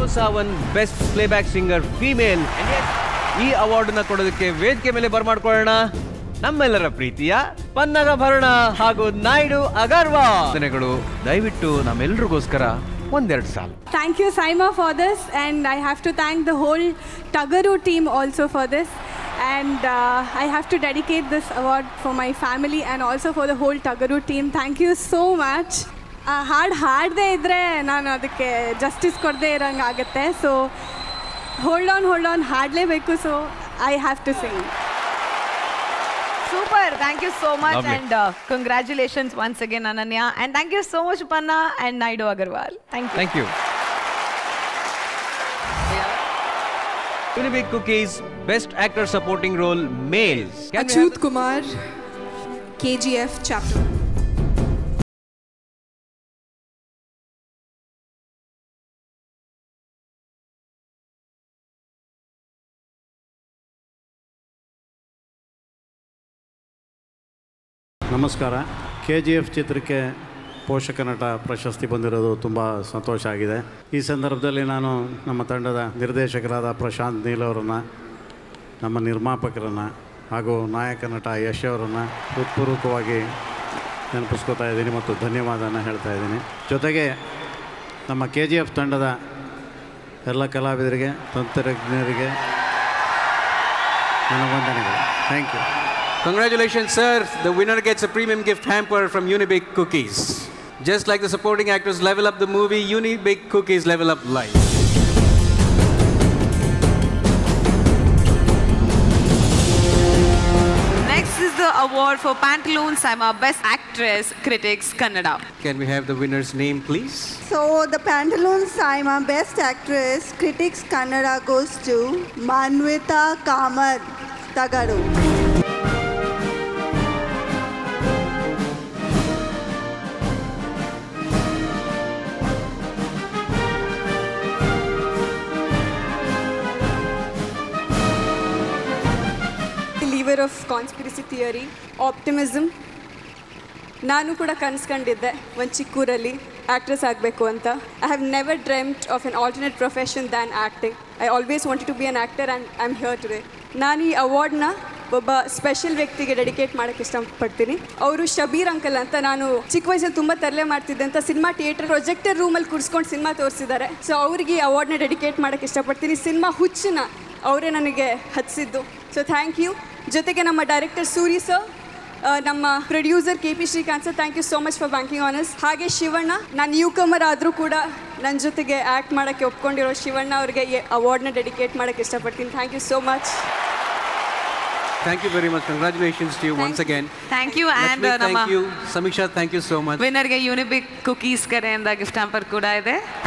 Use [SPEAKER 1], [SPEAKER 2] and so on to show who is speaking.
[SPEAKER 1] Saavn best playback singer female ಈ award ನ ಕೊಡೋದಕ್ಕೆ ವೇದಿಕೆ ಮೇಲೆ ಬರ್ಮಾಡ್ಕೊಳ್ಳೋಣ ನಮ್ಮೆಲ್ಲರ ಪ್ರೀತಿಯ ಪನ್ನಗ ಭರಣ ಹಾಗೂ ನಾಯ್ಡು ಅಗರ್ವಾಲ್ ವಂದನೆಗಳು ದಯವಿಟ್ಟು ನಮ್ಮೆಲ್ರಿಗೋಸ್ಕರ ಒಂದೆರಡು ಸಾಲು
[SPEAKER 2] Thank you, Saima, for this, and I have to thank the whole Tagaru team also for this. And uh, I have to dedicate this award for my family and also for the whole Tagaru team. Thank you so much. ಆ ಹಾಡು ಹಾಡದೇ ಇದ್ದರೆ ನಾನು ಅದಕ್ಕೆ justice ಕೊಡದೇ ಇರೋಂಗೆ ಆಗುತ್ತೆ so hold on hold on ಹಾಡಲೇಬೇಕು so I have to sing
[SPEAKER 3] Super. Thank you so much.
[SPEAKER 1] Lovely.
[SPEAKER 3] And uh, congratulations once again, Ananya. And thank you so much, Panna and Naidu Agarwal. Thank you.
[SPEAKER 1] Thank you Unibic Cookies Best Actor Supporting Role Males. Can we have
[SPEAKER 4] Achut Kumar, KGF chapter.
[SPEAKER 5] ನಮಸ್ಕಾರ K G F ಚಿತ್ರಕ್ಕೆ ಪೋಷಕ ನಟ ಪ್ರಶಸ್ತಿ ಬಂದಿರೋದು ತುಂಬ ಸಂತೋಷ ಆಗಿದೆ ಈ ಸಂದರ್ಭದಲ್ಲಿ ನಾನು ನಮ್ಮ ತಂಡದ ನಿರ್ದೇಶಕರಾದ ಪ್ರಶಾಂತ್ ನೀಲ್ ಅವರನ್ನು ನಮ್ಮ ನಿರ್ಮಾಪಕರನ್ನು ಹಾಗೂ ನಾಯಕ ನಟ ಯಶ್ ಅವರನ್ನು ಹೃತ್ಪೂರ್ವಕವಾಗಿ ನೆನಪಿಸ್ಕೋತಾ ಇದ್ದೀನಿ ಮತ್ತು ಧನ್ಯವಾದನ ಹೇಳ್ತಾ ಇದ್ದೀನಿ ಜೊತೆಗೆ ನಮ್ಮ ಕೆ ಜಿ ಎಫ್ ತಂಡದ ಎಲ್ಲ ಕಲಾವಿದರಿಗೆ ತಂತ್ರಜ್ಞರಿಗೆ ನನ್ನ ವಂದನೆಗಳು thank you
[SPEAKER 6] Congratulations, sir. The winner gets a premium gift hamper from Unibic Cookies. Just like the supporting actors level up the movie, Unibic Cookies level up life.
[SPEAKER 3] Next is the award for Pantaloon Saima Best Actress Critics Kannada.
[SPEAKER 6] Can we have the winner's name, please?
[SPEAKER 7] So the Pantaloon Saima Best Actress Critics Kannada goes to Manvita Kamar Tagaru.
[SPEAKER 2] Lever of conspiracy theory optimism ನಾನು ಕೂಡ ಕನ್ಸ್ಕೊಂಡಿದ್ದೆ ಒಂದು ಚಿಕ್ಕೂರಲ್ಲಿ actress ಆಗಬೇಕು ಅಂತ I have never dreamt of an alternate profession than acting I always wanted to be an actor and I am here today ನಾನು ಈ ಅವಾರ್ಡ್ನ ಒಬ್ಬ ಸ್ಪೆಷಲ್ ವ್ಯಕ್ತಿಗೆ ಡೆಡಿಕೇಟ್ ಮಾಡೋಕ್ಕೆ ಇಷ್ಟಪಡ್ತೀನಿ ಅವರು ಶಬೀರ್ ಅಂಕಲ್ ಅಂತ ನಾನು ಚಿಕ್ಕ ವಯಸ್ಸಲ್ಲಿ ತುಂಬ ತರಲೆ ಮಾಡ್ತಿದ್ದೆ ಅಂತ ಸಿನಿಮಾ ಥಿಯೇಟರ್ ಪ್ರೊಜೆಕ್ಟರ್ ರೂಮಲ್ಲಿ ಕೂರಿಸ್ಕೊಂಡು ಸಿನಿಮಾ ತೋರಿಸಿದ್ದಾರೆ ಸೊ ಅವ್ರಿಗೆ ಈ ಅವಾರ್ಡ್ನ ಡೆಡಿಕೇಟ್ ಮಾಡೋಕ್ಕೆ ಇಷ್ಟಪಡ್ತೀನಿ ಸಿನಿಮಾ ಹುಚ್ಚನ್ನ ಅವರೇ ನನಗೆ ಹಚ್ಚಿದ್ದು ಸೊ ಥ್ಯಾಂಕ್ ಯು ಜೊತೆಗೆ ನಮ್ಮ ಡೈರೆಕ್ಟರ್ ಸೂರಿ ಸರ್ ಆ, ನಮ್ಮ producer K P Srikanth sir thank you so much for banking honours ಹಾಗೆ ಶಿವಣ್ಣ ನಾನು ನ್ಯೂ ಕಮರ್ ಆದರೂ ಕೂಡ ನನ್ನ ಜೊತೆಗೆ ಆ್ಯಕ್ಟ್ ಮಾಡೋಕ್ಕೆ ಒಪ್ಕೊಂಡಿರೋ ಶಿವಣ್ಣ ಅವರಿಗೆ ಈ ಅವಾರ್ಡ್ನ ಡೆಡಿಕೇಟ್ ಮಾಡೋಕ್ಕೆ ಇಷ್ಟಪಡ್ತೀನಿ thank you so much
[SPEAKER 6] Thank you very much. Congratulations to you once again.
[SPEAKER 3] Thank you and
[SPEAKER 6] Lakshmi,
[SPEAKER 3] uh, ನಮ್ಮ
[SPEAKER 6] thank you. Samiksha, thank you so much.
[SPEAKER 3] ವಿನ್ನರ್ಗೆ ಯೂನಿಬಿಕ್ ಕುಕೀಸ್ ಕರೆಯಿಂದ ಗಿಫ್ಟ್ ಹ್ಯಾಂಪರ್ ಕೂಡ ಇದೆ